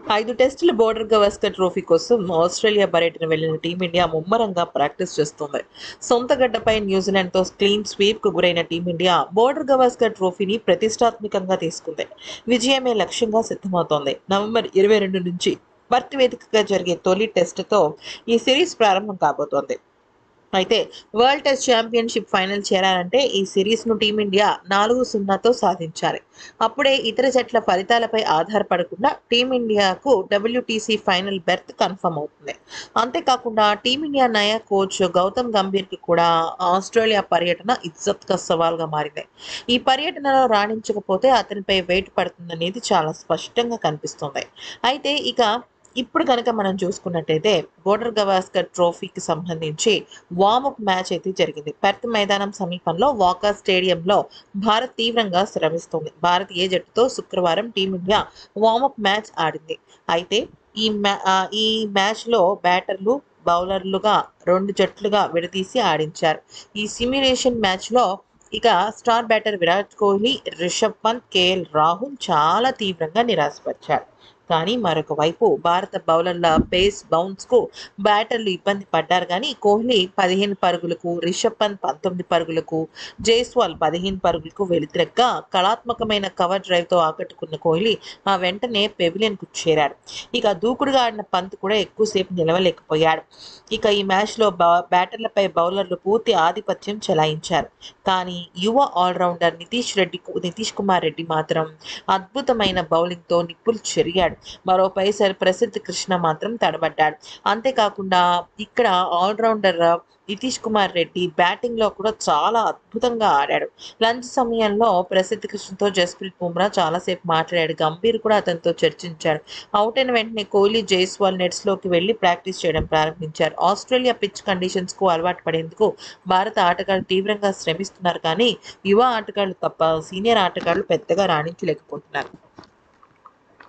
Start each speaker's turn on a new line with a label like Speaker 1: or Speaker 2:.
Speaker 1: ఐదు టెస్టుల Border Gavaskar trophy కోసం ఆస్ట్రేలియా పర్యటన వెళ్లిన టీమిండియా ముమ్మరంగా ప్రాక్టీస్ చేస్తుంది సొంత గడ్డపై న్యూజిలాండ్తో క్లీన్ స్వీప్కు గురైన టీమిండియా బోర్డర్ గవాస్కర్ ట్రోఫీని ప్రతిష్టాత్మకంగా తీసుకుంది విజయమే లక్ష్యంగా సిద్ధమవుతోంది నవంబర్ ఇరవై రెండు నుంచి పర్త్ వేదికగా జరిగే తొలి టెస్టుతో ఈ సిరీస్ ప్రారంభం కాబోతోంది అయితే వరల్డ్ టెస్ట్ ఛాంపియన్షిప్ ఫైనల్ చేరాలంటే ఈ సిరీస్ను టీమిండియా నాలుగు సున్నాతో సాధించాలి అప్పుడే ఇతర జట్ల ఫలితాలపై ఆధారపడకుండా టీమిండియాకు డబ్ల్యూటీసీ ఫైనల్ బెర్త్ కన్ఫర్మ్ అవుతుంది అంతేకాకుండా టీమిండియా నయా కోచ్ గౌతమ్ గంభీర్కి కూడా ఆస్ట్రేలియా పర్యటన ఇజ్జత్గా సవాల్గా మారింది ఈ పర్యటనలో రాణించకపోతే అతనిపై వెయిట్ పడుతుందనేది చాలా స్పష్టంగా కనిపిస్తుంది అయితే ఇక ఇప్పుడు కనుక మనం చూసుకున్నట్టయితే బోర్డర్ గవాస్కర్ ట్రోఫీకి సంబంధించి వార్మప్ మ్యాచ్ అయితే జరిగింది పెర్త్ మైదానం సమీపంలో వాకర్ స్టేడియంలో భారత్ తీవ్రంగా శ్రమిస్తుంది భారత్ ఏ జట్టుతో శుక్రవారం టీమిండియా వార్మప్ మ్యాచ్ ఆడింది అయితే ఈ మ్యా ఆ, ఈ మ్యాచ్లో బ్యాటర్లు బౌలర్లుగా రెండు జట్లుగా విడదీసి ఆడించారు ఈ సిమ్యులేషన్ మ్యాచ్లో ఇక star batter Virat Kohli Rishabh Pant KL Rahul చాలా తీవ్రంగా నిరాశపరిచారు కానీ మరొక వైపు భారత బౌలర్ల పేస్ బౌన్స్కు బ్యాటర్లు ఇబ్బంది పడ్డారు కానీ కోహ్లీ పదిహేను పరుగులకు రిషబ్ పంత్ పంతొమ్మిది పరుగులకు జైస్వాల్ పదిహేను పరుగులకు వెలితిరగ్గా కళాత్మకమైన కవర్ డ్రైవ్తో ఆకట్టుకున్న కోహ్లీ ఆ వెంటనే పెవిలియన్కు చేరాడు ఇక దూకుడుగా ఆడిన పంత్ కూడా ఎక్కువసేపు నిలవలేకపోయాడు ఇక ఈ మ్యాచ్లో బా బ్యాటర్లపై బౌలర్లు పూర్తి ఆధిపత్యం చెలాయించారు కానీ యువ ఆల్రౌండర్ నితీష్ రెడ్డి నితీష్ కుమార్ రెడ్డి మాత్రం అద్భుతమైన బౌలింగ్తో నిప్పులు చెరిగాడు మరో పైసర్ ప్రసిద్ధ్ కృష్ణ మాత్రం తడబడ్డాడు అంతేకాకుండా ఇక్కడ ఆల్రౌండర్ నితీష్ కుమార్ రెడ్డి బ్యాటింగ్లో కూడా చాలా అద్భుతంగా ఆడాడు లంచ్ సమయంలో ప్రసిద్ధ్ కృష్ణతో జస్ప్రీత్ బుమ్రా చాలాసేపు మాట్లాడాడు గంభీర్ కూడా అతనితో చర్చించాడు అవుట్ అయిన వెంటనే కోహ్లీ జైస్వాల్ నెట్స్లోకి వెళ్ళి ప్రాక్టీస్ చేయడం ప్రారంభించారు ఆస్ట్రేలియా పిచ్ కండిషన్స్కు అలవాటు పడేందుకు భారత ఆటగాళ్లు తీవ్రంగా శ్రమిస్తున్నారు కానీ యువ ఆటగాళ్లు తప్ప సీనియర్ ఆటగాళ్లు పెద్దగా రాణించలేకపోతున్నారు